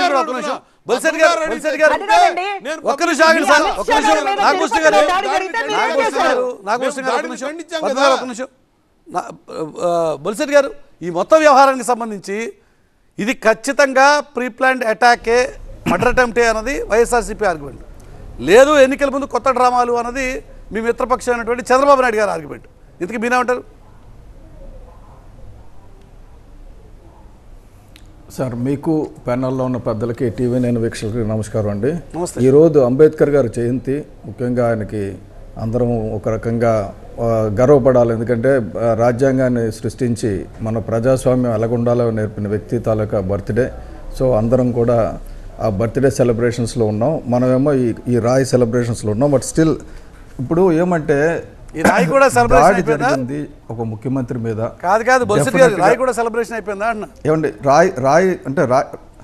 గారు ఒక నిమిషం బొలిసెట్ గారు బొలిసెట్ గారు అది కాదండి. ఒక్క నిమిషం ఆగండి సార్ మీ ఒక్క అమిత్ షా నిమిషం గారి మీద నాగభూషణం గారు తిరుపతిలో దాడి జరిగితే మీరు ఏం నాగభూషణం చేశారు? గారు నాగభూషణం గారు ఒక దాడిని నిమిషం ఖండించాం పద్మ కదా. గారు ఒక నిమిషం నా- ఆ, బొలిసెట్ గారు ఈ మొత్తం వ్యవహారానికి సంబంధించి ఇది ఖచ్చితంగా ప్రీ ప్లాన్డ్ అటాకే మర్డర్ అటెంప్టే అన్నది వైఎస్ఆర్సీపీ ఆర్గ్యుమెంట్ లేదు ఎన్నికల ముందు కొత్త డ్రామాలు అన్నది మీ మిత్రపక్షం అయినటువంటి చంద్రబాబు నాయుడు గారి ఆర్గ్యుమెంట్ ఇంతకీ మీరేమంటారు సార్ మీకు ప్యానల్లో ఉన్న పెద్దలకి టీవీ నేను వీక్షకులకి నమస్కారం అండి నమస్తే. ఈరోజు అంబేద్కర్ గారి జయంతి ముఖ్యంగా ఆయనకి అందరం ఒక రకంగా ఆ, గర్వపడాలి ఎందుకంటే ఆ, రాజ్యాంగాన్ని సృష్టించి మన ప్రజాస్వామ్యం ఎలాగుండాలో నేర్పిన వ్యక్తి తాలూకా బర్త్డే సో అందరం కూడా ఆ బర్త్డే సెలబ్రేషన్స్లో ఉన్నాం మనమేమో ఈ ఈ రాయ్ సెలబ్రేషన్స్లో ఉన్నాం బట్ స్టిల్ ఇప్పుడు ఏమంటే ఈ రాయి కూడా celebration దాడి అయిపోయిందా? జరిగింది ఒక ముఖ్యమంత్రి మీద కాదు కాదు బొలిసెట్ గారు Definitely గా- రాయి కూడా సెలబ్రేషన్ అయిపోయిందా అన్న ఏమండి రాయ్ రాయ్ అంటే రాయ్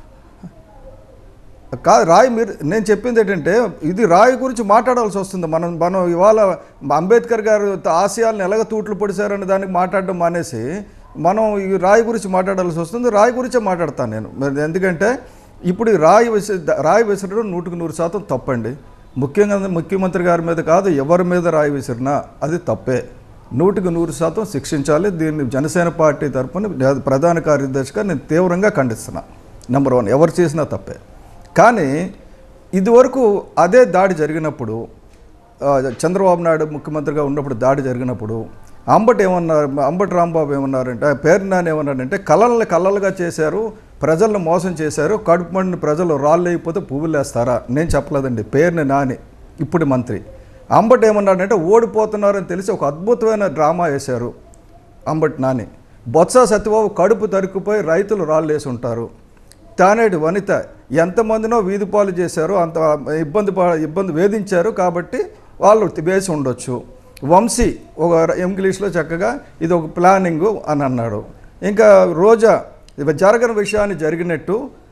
కాదు రాయ్ మీరు నేను చెప్పింది ఏంటంటే ఇది రాయ్ గురించి మాట్లాడాల్సి వస్తుంది మనం మనం ఇవాళ అంబేద్కర్ గారు ఆశయాలను ఎలాగ తూట్లు పొడిచారని దానికి మాట్లాడడం మానేసి మనం ఈ రాయ్ గురించి మాట్లాడాల్సి వస్తుంది రాయ్ గురించే మాట్లాడతాను నేను మరి ఎందుకంటే ఇప్పుడు ఈ రాయి విసి రాయి విసరడం నూటికి నూరు శాతం తప్పండి ముఖ్యంగా ముఖ్యమంత్రి గారి మీద కాదు ఎవరి మీద రాయి విసిరినా అది తప్పే నూటికి నూరు శాతం శిక్షించాలి దీన్ని జనసేన పార్టీ తరఫున ప్రధాన కార్యదర్శిగా నేను తీవ్రంగా ఖండిస్తున్నా నెంబర్ వన్ ఎవరు చేసినా తప్పే కానీ ఇదివరకు అదే దాడి జరిగినప్పుడు ఆ, చంద్రబాబు నాయుడు ముఖ్యమంత్రిగా ఉన్నప్పుడు దాడి జరిగినప్పుడు అంబటి ఏమన్నారు అంబటి రాంబాబు ఏమన్నారంటే పేరు నాని ఏమన్నారంటే కళ్ళల్ని కళ్ళలుగా చేశారు ప్రజలను మోసం చేశారు కడుపు మండిన ప్రజలు రాళ్ళు అయిపోతే పువ్వులు వేస్తారా నేను చెప్పలేదండి పేరుని నాని ఇప్పుడు మంత్రి అంబటి ఏమన్నాడంటే ఓడిపోతున్నారని తెలిసి ఒక అద్భుతమైన డ్రామా వేశారు అంబటి నాని బొత్స సత్యబాబు కడుపు తరుక్కుపోయి రైతులు రాళ్ళు వేసి ఉంటారు తానేటి వనిత ఎంతమందినో వీధి పాలు చేశారు అంత ఇబ్బంది ప- ఇబ్బంది వేధించారు కాబట్టి వాళ్ళు వేసి ఉండొచ్చు వంశీ ఒక ఇంగ్లీష్లో చక్కగా ఇది ఒక ప్లానింగ్ అని అన్నాడు ఇంకా రోజా ఇవి జరగని విషయాన్ని జరిగినట్టు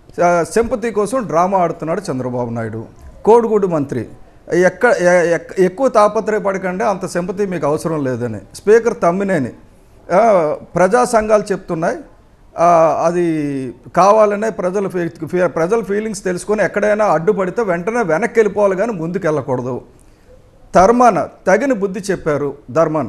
సింపతి కోసం డ్రామా ఆడుతున్నాడు చంద్రబాబు నాయుడు కోడిగూడు మంత్రి ఎక్క ఎ- ఎక్- ఎక్కువ తాపత్రయపడకండి అంత సింపతి మీకు అవసరం లేదని స్పీకర్ తమ్మినేని ఆ, ప్రజా సంఘాలు చెప్తున్నాయి ఆ, అది కావాలనే ప్రజల ఫీ- ఫీ- ప్రజల ఫీలింగ్స్ తెలుసుకొని ఎక్కడైనా అడ్డుపడితే వెంటనే వెనక్కి వెళ్ళిపోవాలి కానీ ముందుకు వెళ్ళకూడదు ధర్మాన తగిన బుద్ధి చెప్పారు ధర్మాన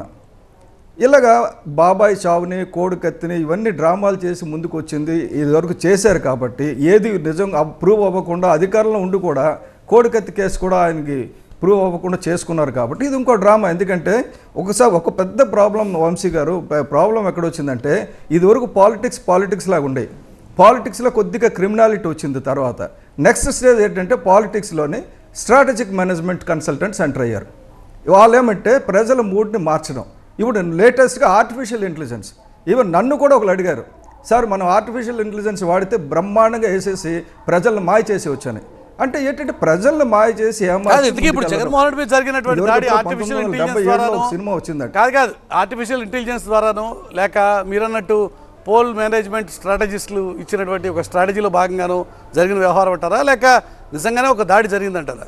ఇలాగా బాబాయ్ చావుని కోడి కత్తిని ఇవన్నీ డ్రామాలు చేసి ముందుకు వచ్చింది ఇదివరకు చేశారు కాబట్టి ఏది నిజంగా ప్రూవ్ అవ్వకుండా అధికారంలో ఉండి కూడా కోడి కత్తి కేసు కూడా ఆయనకి ప్రూవ్ అవ్వకుండా చేసుకున్నారు కాబట్టి ఇది ఇంకో డ్రామా ఎందుకంటే ఒకసారి ఒక పెద్ద ప్రాబ్లం వంశీ గారు ప్రాబ్లం ఎక్కడ వచ్చిందంటే ఇదివరకు పాలిటిక్స్ పాలిటిక్స్ లాగా ఉండేవి పాలిటిక్స్లో కొద్దిగా క్రిమినాలిటీ వచ్చింది తర్వాత నెక్స్ట్ స్టేజ్ ఏంటంటే పాలిటిక్స్లోని స్ట్రాటజిక్ మేనేజ్మెంట్ కన్సల్టెంట్స్ ఎంటర్ అయ్యారు వాళ్ళు ఏమంటే ప్రజల మూడ్ని మార్చడం ఇప్పుడు లేటెస్ట్గా ఆర్టిఫిషియల్ ఇంటెలిజెన్స్ ఈవెన్ నన్ను కూడా ఒకరు అడిగారు సార్ మనం ఆర్టిఫిషియల్ ఇంటెలిజెన్స్ వాడితే బ్రహ్మాండంగా వేసేసి ప్రజల్ని మాయ చేసి వచ్చాను అంటే ఏంటంటే ప్రజల్ని మాయ చేసి ఏమార్చి కాదు ఇంతకీ ఇప్పుడు ముందుకెళ్ళడం. జగన్మోహన్ రెడ్డి మీద జరిగినటువంటి ఇదివరకు దాడి ఎప్పుడో ఆర్టిఫిషియల్ 1970 ఇంటెలిజెన్స్ ఏడులో ద్వారాను ఒక సినిమా వచ్చిందట కాదు కాదు ఆర్టిఫిషియల్ ఇంటెలిజెన్స్ ద్వారాను లేక మీరన్నట్టు పోల్ మేనేజ్మెంట్ స్ట్రాటజిస్టులు ఇచ్చినటువంటి ఒక స్ట్రాటజీలో భాగంగాను జరిగిన వ్యవహారం అంటారా లేక నిజంగానే ఒక దాడి జరిగిందంటారా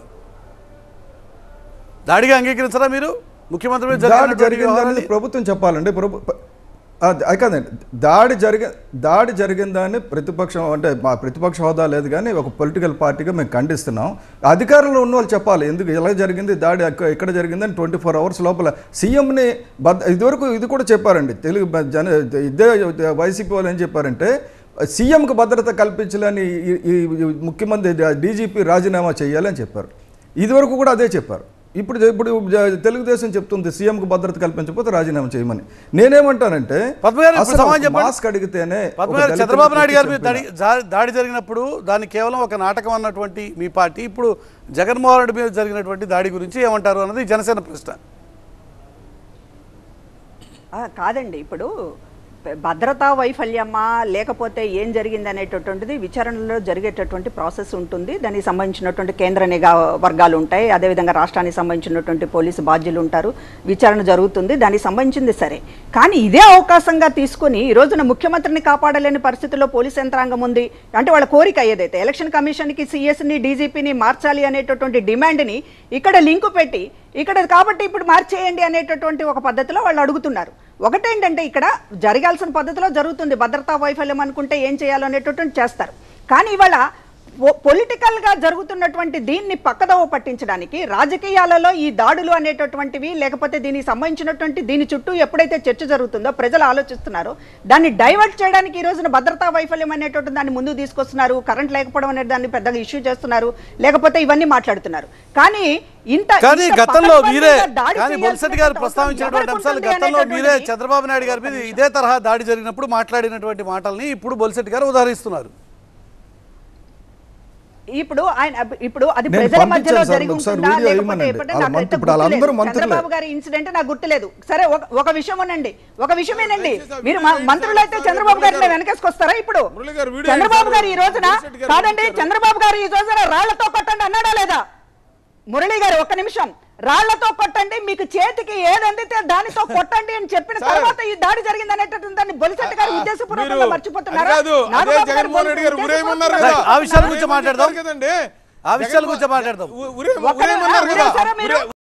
దాడిగా అంగీకరించరా మీరు ముఖ్యమంత్రి మీద దాడి జరిగినటువంటి జరిగింది అనేది వ్యవహారాన్ని? ప్రభుత్వం చెప్పాలండి ప్రభు ప- అది అది కాదండి దాడి జరిగి దాడి జరిగిందని ప్రతిపక్షం అంటే మా ప్రతిపక్ష హోదా లేదు కానీ ఒక పొలిటికల్ పార్టీగా మేము ఖండిస్తున్నాం అధికారంలో ఉన్న వాళ్ళు చెప్పాలి ఎందుకు ఎలా జరిగింది దాడి ఎక్క- ఎక్కడ జరిగిందని ట్వంటీ ఫోర్ అవర్స్ లోపల సీఎంని బద్ ఇదివరకు ఇది కూడా చెప్పారండి తెలుగు బ- జన ఇదే వైసీపీ వాళ్ళు ఏం చెప్పారంటే సీఎంకి భద్రత కల్పించాలని ఈ- ఈ ఈ ముఖ్యమంత్రి డీజీపీ రాజీనామా చేయాలని చెప్పారు ఇదివరకు కూడా అదే చెప్పారు ఇప్పుడు ఇప్పుడు జ- తెలుగుదేశం చెప్తుంది సీఎంకు భద్రత కల్పించకపోతే రాజీనామా చేయమని నేనేమంటానంటే పద్మ గారు ఇప్పుడు అసలు సమాధానం చెప్పండి. మాస్క్ అడిగితేనే పద్మ ఒక గారు దళితుడిని చంద్రబాబు నాయుడు గారి మీద చంపిన- దాడి జా- దాడి జరిగినప్పుడు దాన్ని కేవలం ఒక నాటకం అన్నటువంటి మీ పార్టీ ఇప్పుడు జగన్మోహన్ రెడ్డి మీద జరిగినటువంటి దాడి గురించి ఏమంటారు అన్నది జనసేన ప్రశ్న ఆ, కాదండి ఇప్పుడు ప- భద్రతా వైఫల్యమా లేకపోతే ఏం జరిగింది అనేటటువంటిది విచారణలో జరిగేటటువంటి ప్రాసెస్ ఉంటుంది దానికి సంబంధించినటువంటి కేంద్ర నిఘా వర్గాలు ఉంటాయి అదేవిధంగా రాష్ట్రానికి సంబంధించినటువంటి పోలీసు బాధ్యులు ఉంటారు విచారణ జరుగుతుంది దానికి సంబంధించింది సరే కానీ ఇదే అవకాశంగా తీసుకొని ఈ రోజున ముఖ్యమంత్రిని కాపాడలేని పరిస్థితిలో పోలీస్ యంత్రాంగం ఉంది అంటే వాళ్ళ కోరిక ఏదైతే ఎలక్షన్ కమిషన్కి సిఎస్ని డీజీపీని మార్చాలి అనేటటువంటి డిమాండ్ని ఇక్కడ లింకు పెట్టి ఇక్కడ కాబట్టి ఇప్పుడు మార్చేయండి అనేటటువంటి ఒక పద్ధతిలో వాళ్ళు అడుగుతున్నారు ఒకటేంటంటే ఇక్కడ జరగాల్సిన పద్ధతిలో జరుగుతుంది భద్రతా వైఫల్యం అనుకుంటే ఏం చేయాలో అనేటటువంటి చేస్తారు కానీ ఇవాళ పొలిటికల్ గా జరుగుతున్నటువంటి దీన్ని పక్కదోవ పట్టించడానికి రాజకీయాలలో ఈ దాడులు అనేటటువంటివి లేకపోతే దీనికి సంబంధించినటువంటి దీని చుట్టూ ఎప్పుడైతే చర్చ జరుగుతుందో ప్రజలు ఆలోచిస్తున్నారో దాన్ని డైవర్ట్ చేయడానికి ఈ రోజున భద్రతా వైఫల్యం అనేటువంటి దాన్ని ముందుకు తీసుకొస్తున్నారు కరెంట్ లేకపోవడం అనే దాన్ని పెద్దగా ఇష్యూ చేస్తున్నారు లేకపోతే ఇవన్నీ మాట్లాడుతున్నారు కానీ ఇంత కానీ ఇంత గతంలో మీరే పకడ్బందీగా దాడి కానీ బొల్సెట్ గారు చేయాల్సినటువంటి ప్రస్తావించినటువంటి అవసరం అంశాలు ఎవరికి గతంలో ఉంటుంది మీరే అనేటటువంటిది- చంద్రబాబు నాయుడు గారి మీద ఇదే తరహా దాడి జరిగినప్పుడు మాట్లాడినటువంటి మాటల్ని ఇప్పుడు బొల్సెట్ గారు ఉదాహరిస్తున్నారు ఇప్పుడు ఆయన ఇప్పుడు అది నేను ప్రజల మధ్యలో పంపించాను సార్, జరిగి ఒకసారి ఉంటుందా వీడియో లేకపోతే ఇవ్వమనండి. ఎప్పుడైనా వాళ్ళ నాకు మంత్రి- అయితే ఇప్పుడు వాళ్ళందరూ గుర్తులేదు. మంత్రులే. చంద్రబాబు గారి ఇన్సిడెంట్ నాకు గుర్తులేదు సరే ఒక- ఒక విషయం అనండి ఒక విషయం ఏనండి మీరు మా- మంత్రులు అయితే చంద్రబాబు గారిని వెనకేసుకొస్తారా ఇప్పుడు మురళి గారు వీడియో చంద్రబాబు గారు ఈ ఇచ్చారు. రోజున మురళి గారు కాదండి ఇచ్చారు. చంద్రబాబు గారు ఈ రోజున రాళ్లతో కొట్టండి అన్నాడా లేదా మురళి గారు ఒక్క నిమిషం రాళ్లతో కొట్టండి మీకు చేతికి ఏది అందితే దానితో కొట్టండి అని చెప్పిన సార్. తర్వాత ఈ దాడి జరిగింది అనేటటువంటి దాన్ని బొలిసెట్ గారు ఉద్దేశపూర్వకంగా మీరు- మర్చిపోతున్నారా అది కాదు, అదే నాగబాబు గారు జగన్మోహన్ రెడ్డి గారు ఉరేయమన్నారు ఉద్దేశపూర్వకంగా కదా ఆ విషయాల గురించి ఉరేయమని మాట్లాడదాం. చెప్పారు కదండి ఆ విషయాల గురించి మాట్లాడదాం ఉ- ఉరేయమ- ఒక్క- ఉరేయమన్నారు కదా ఉరేసారా మీరు? ఉరే-